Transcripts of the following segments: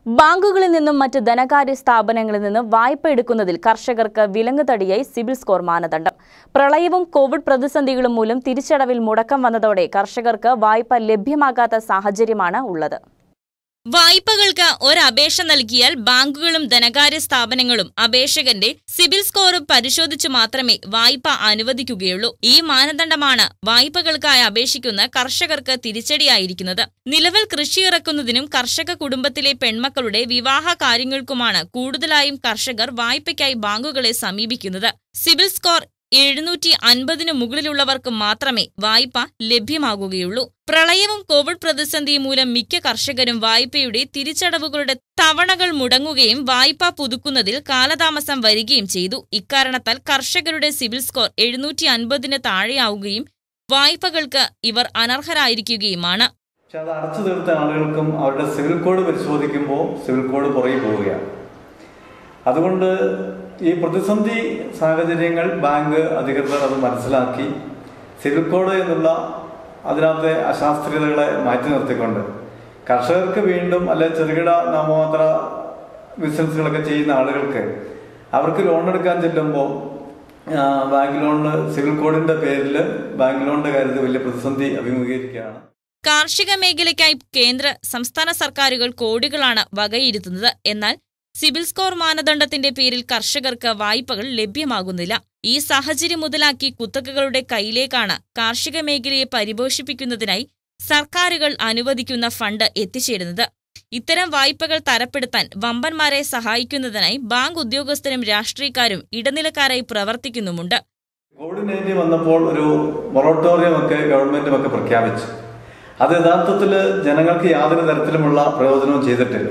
ബാങ്കുകളിൽ നിന്നും മറ്റ് ധനകാര്യ സ്ഥാപനങ്ങളിൽ നിന്നും വായ്പ എടുക്കുന്നതിൽ കർഷകർക്ക് വിലങ്ങുതടിയായി സിബിൽ സ്കോർ മാനദണ്ഡം പ്രളയവും കോവിഡ് പ്രതിസന്ധികളും മൂലം തിരിച്ചടവിൽ മുടക്കം വന്നതോടെ കർഷകർക്ക് വായ്പ ലഭ്യമാകാത്ത സാഹചര്യമാണ് ഉള്ളത് വായ്പകൾക്ക് ഒരപേക്ഷ നൽകിയാൽ ബാങ്കുകളും ധനകാര്യ സ്ഥാപനങ്ങളും അപേക്ഷകന്റെ സിബിൽ സ്കോർ പരിശോധിച്ചു മാത്രമേ വായ്പ അനുവദിക്കുകയുള്ളൂ ഈ മാനദണ്ഡമാണ് വായ്പകൾക്കായി അപേക്ഷിക്കുന്ന കർഷകർക്ക് തിരിച്ചടിയായിരിക്കുന്നത് നിലവിൽ കൃഷി ഇറക്കുന്നതിനും കർഷക കുടുംബത്തിലെ പെൺമക്കളുടെ വിവാഹ കാര്യങ്ങൾക്കുമാണ് കൂടുതലായും കർഷകർ വായ്പയ്ക്കായി ബാങ്കുകളെ സമീപിക്കുന്നത് സിബിൽ സ്കോർ എഴുന്നൂറ്റി അൻപതിനു മുകളിലുള്ളവർക്ക് മാത്രമേ വായ്പ ലഭ്യമാകുകയുള്ളൂ പ്രളയവും കോവിഡ് പ്രതിസന്ധിയും മൂലം മിക്ക കർഷകരും വായ്പയുടെ തിരിച്ചടവുകളുടെ തവണകൾ മുടങ്ങുകയും വായ്പ പുതുക്കുന്നതിൽ കാലതാമസം വരികയും ചെയ്തു ഇക്കാരണത്താൽ കർഷകരുടെ സിബിൽ സ്കോർ എഴുന്നൂറ്റി അൻപതിന് താഴെയാവുകയും വായ്പകൾക്ക് ഇവർ അനർഹരായിരിക്കുകയുമാണ് പക്ഷെ അത് അടച്ചു തീർത്ത ആളുകൾക്കും അവരുടെ സിവിൽ കോഡ് പരിശോധിക്കുമ്പോൾ സിവിൽ കോഡ് പുറകെ പോവുകയാണ് അതുകൊണ്ട് ഈ പ്രതിസന്ധി സാഹചര്യങ്ങൾ ബാങ്ക് അധികൃതർ അത് മനസ്സിലാക്കി സിവിൽ കോഡ് എന്നുള്ള അതിനകത്തെ അശാസ്ത്രീയതകളെ മാറ്റി നിർത്തിക്കൊണ്ട് കർഷകർക്ക് വീണ്ടും അല്ലെ ചെറുകിട നാമമാത്ര ബിസിനസ്സുകളൊക്കെ ചെയ്യുന്ന ആളുകൾക്ക് അവർക്ക് ലോൺ എടുക്കാൻ ചെല്ലുമ്പോൾ ആ, ബാങ്ക് ലോണിന് സിവിൽ കോഡിന്റെ പേരിൽ ബാങ്ക് ലോണിന്റെ കാര്യത്തിൽ വലിയ പ്രതിസന്ധി അഭിമുഖീകരിക്കുകയാണ് കാർഷിക മേഖലയ്ക്കായി കേന്ദ്ര സംസ്ഥാന സർക്കാരുകൾ കോടികളാണ് വകയിരുത്തുന്നത് എന്നാൽ സിബിൽ സ്കോർ മാനദണ്ഡത്തിന്റെ പേരിൽ കർഷകർക്ക് വായ്പകൾ ലഭ്യമാകുന്നില്ല ഈ സാഹചര്യം മുതലാക്കി കുത്തകകളുടെ കയ്യിലേക്കാണ് കാർഷിക മേഖലയെ പരിപോഷിപ്പിക്കുന്നതിനായി സർക്കാരുകൾ അനുവദിക്കുന്ന ഫണ്ട് എത്തിച്ചേരുന്നത് ഇത്തരം വായ്പകൾ തരപ്പെടുത്താൻ വമ്പന്മാരെ സഹായിക്കുന്നതിനായി ബാങ്ക് ഉദ്യോഗസ്ഥരും രാഷ്ട്രീയക്കാരും ഇടനിലക്കാരായി പ്രവർത്തിക്കുന്നുമുണ്ട് കോവിഡ് നയൻറ്റീൻ വന്നപ്പോൾ ഒരു മൊറട്ടോറിയം ഒക്കെ ഗവൺമെന്റും ഒക്കെ പ്രഖ്യാപിച്ചു അത് യഥാർത്ഥത്തിൽ ജനങ്ങൾക്ക് യാതൊരു തരത്തിലുമുള്ള പ്രയോജനവും ചെയ്തിട്ടില്ല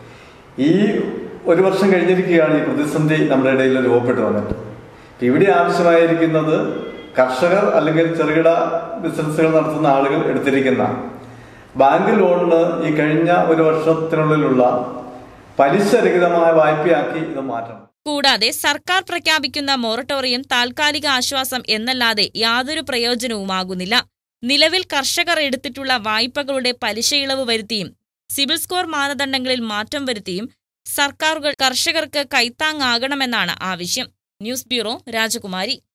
ഈ ഒരു വർഷം കഴിഞ്ഞിരിക്കുകയാണ് ഈ പ്രതിസന്ധി നമ്മുടെ ഇടയിൽ രൂപപ്പെട്ടു വന്നിട്ട് ഇപ്പൊ ഇവിടെ ആവശ്യമായിരിക്കുന്നത് കർഷകർ അല്ലെങ്കിൽ ചെറുകിട ബിസിനസ്സുകൾ നടത്തുന്ന ആളുകൾ എടുത്തിരിക്കുന്ന ബാങ്ക് ലോണിന് ഈ കഴിഞ്ഞ ഒരു വർഷത്തിനുള്ളിലുള്ള പലിശരഹിതമായ വായ്പയാക്കി ഇത് മാറ്റണം കൂടാതെ സർക്കാർ പ്രഖ്യാപിക്കുന്ന മൊറട്ടോറിയം താൽക്കാലിക ആശ്വാസം എന്നല്ലാതെ യാതൊരു പ്രയോജനവുമാകുന്നില്ല നിലവിൽ കർഷകർ എടുത്തിട്ടുള്ള വായ്പകളുടെ പലിശ ഇളവ് വരുത്തിയും സിബിൽ സ്കോർ മാനദണ്ഡങ്ങളിൽ മാറ്റം വരുത്തിയും സർക്കാരുകൾ കർഷകർക്ക് കൈത്താങ്ങാകണമെന്നാണ് ആവശ്യം ന്യൂസ് ബ്യൂറോ രാജകുമാരി